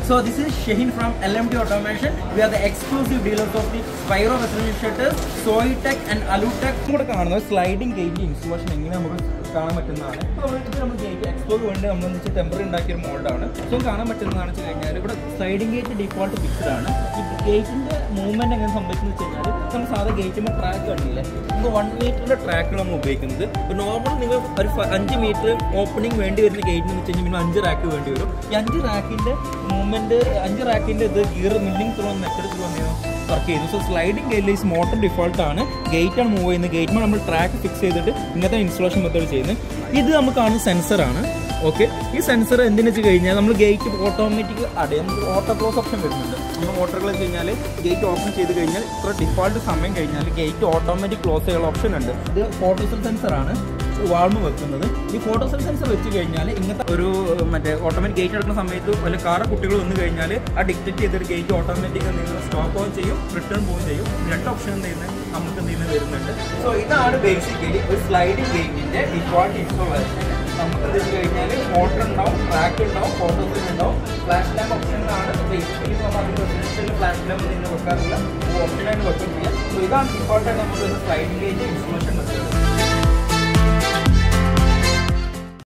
So this is Shahin from LMT Automation. We are the exclusive dealers of the Spyro residential shutters, Soitech and Alutech. കൂടെ കാണുന്നത് sliding gate installation എങ്ങനെ നമുക്ക് കാണാൻ പറ്റുന്നതാണ് അപ്പോൾ നമ്മൾ ഇത് നമ്മൾ ഗേറ്റ് എക്സ്പ്ലോർ വേണ്ടി നമ്മൾ വെച്ച് ടെമ്പററി ഉണ്ടാക്കിയ ഒരു മോഡാണ് സോ കാണാൻ പറ്റുന്നതാണ് വെച്ച് കഴിഞ്ഞാൽ ഇവിടെ സ്ലൈഡിംഗ് ഗേറ്റ് ഡിഫോൾട്ട് ഫിക്സ്ഡ് ആണ് ഈ ഗേറ്റിന്റെ മൂവ്മെന്റ് എങ്ങനെ സംഭവിക്കുന്നത് വെച്ച് കഴിഞ്ഞാൽ നമ്മൾ സാധാ ഗേറ്റിന്റെ ട്രാക്ക് കണ്ടില്ലേ നമുക്ക് വൺ മീറ്ററിന്റെ ട്രാക്കാണ് നമ്മൾ ഉപയോഗിക്കുന്നത് ഇപ്പോൾ നോർമൽ നിങ്ങൾ ഒരു ഫ- അഞ്ച് മീറ്റർ ഓപ്പണിംഗ് വേണ്ടി വരുന്ന ഗേറ്റിന് വെച്ച് കഴിഞ്ഞാൽ പിന്നെ അഞ്ച് റാക്ക് വേണ്ടി വരും ഈ അഞ്ച് റാക്കിന്റെ മൂവ്മെന്റ് അഞ്ച് റാക്കിന്റെ ഇത് gear milling through method through എന്ത് ചെയ്യുന്നു വർക്ക് ചെയ്യുന്നു so sliding gate motor default ആണ് ഗേറ്റ് ആണ് മൂവ് ചെയ്യുന്നത് ഗേറ്റിന് നമ്മൾ ട്രാക്ക് ഫിക്സ് ചെയ്തിട്ട് ഇങ്ങനത്തെ ഇൻസ്റ്റലേഷൻ മെത്തേഡ് ചെയ്യുന്നത് ഇത് നമ്മൾ കാണുന്ന സെൻസറാണ് ഓക്കെ ഈ സെൻസർ എന്തിനു വെച്ച് കഴിഞ്ഞാൽ നമ്മൾ ഗേറ്റ് ഓട്ടോമാറ്റിക് അടയും ഓട്ടോ ക്ലോസ് ഓപ്ഷൻ വരുന്നുണ്ട് നമ്മൾ മോട്ടറുകൾ വെച്ച് കഴിഞ്ഞാൽ ഗേറ്റ് ഓപ്പൺ ചെയ്ത് കഴിഞ്ഞാൽ ഇത്ര ഡിഫോൾട്ട് സമയം കഴിഞ്ഞാൽ ഗേറ്റ് ഓട്ടോമാറ്റിക് ക്ലോസ് ചെയ്യാനുള്ള ഓപ്ഷൻ ഉണ്ട് ഇത് ഫോട്ടോസെൽ സെൻസറാണ് വാൾമ് വെക്കുന്നത് ഈ ഫോട്ടോസെൽ സെൻസർ വെച്ച് കഴിഞ്ഞാൽ ഇങ്ങനത്തെ ഒരു മറ്റേ ഓട്ടോമാറ്റിക് ഗേറ്റ് എടുക്കുന്ന സമയത്ത് വല്ല കാറ് കുട്ടികൾ വന്നു കഴിഞ്ഞാൽ ആ ഡിക്റ്റേറ്റ് ചെയ്തൊരു ഗേറ്റ് ഓട്ടോമാറ്റിക് നിങ്ങൾ സ്റ്റോപ്പ് ഓൺ ചെയ്യും റിട്ടേൺ പോവും ചെയ്യും രണ്ട് ഓപ്ഷൻ എന്ത് ചെയ്യുന്നത് നമുക്ക് എന്ത് ചെയ്യുന്നത് വരുന്നുണ്ട് സോ ഇതാണ് ബേസിക്കലി ഒരു സ്ലൈഡിംഗ് ഗേറ്റിന്റെ ഡിഫോൾട്ട് ഇൻസ്റ്റോളേഷൻ നമുക്ക് എന്ത് വെച്ച് കഴിഞ്ഞാൽ മോട്ടർ ഉണ്ടാവും ട്രാക്ക് ഉണ്ടാവും ഫോട്ടോസ് ഉണ്ടാവും ഫ്ലാഷ് ലാമ്പ് ഓപ്ഷനിലാണ് ബേസിക്കലി നമ്മൾ അതിന് റെസിഡൻഷ്യൽ ഫ്ലാഷ് ലാമ്പ് നിന്ന് വെക്കാറില്ല ഓപ്ഷനായിട്ട് വെക്കും ചെയ്യാം സോ ഇതാണ് ഡിഫോൾട്ടായിട്ട് നമുക്ക് സ്ലൈഡിംഗ് ഗേറ്റ് ഇൻസ്റ്റലേഷൻ മെത്തേഡ്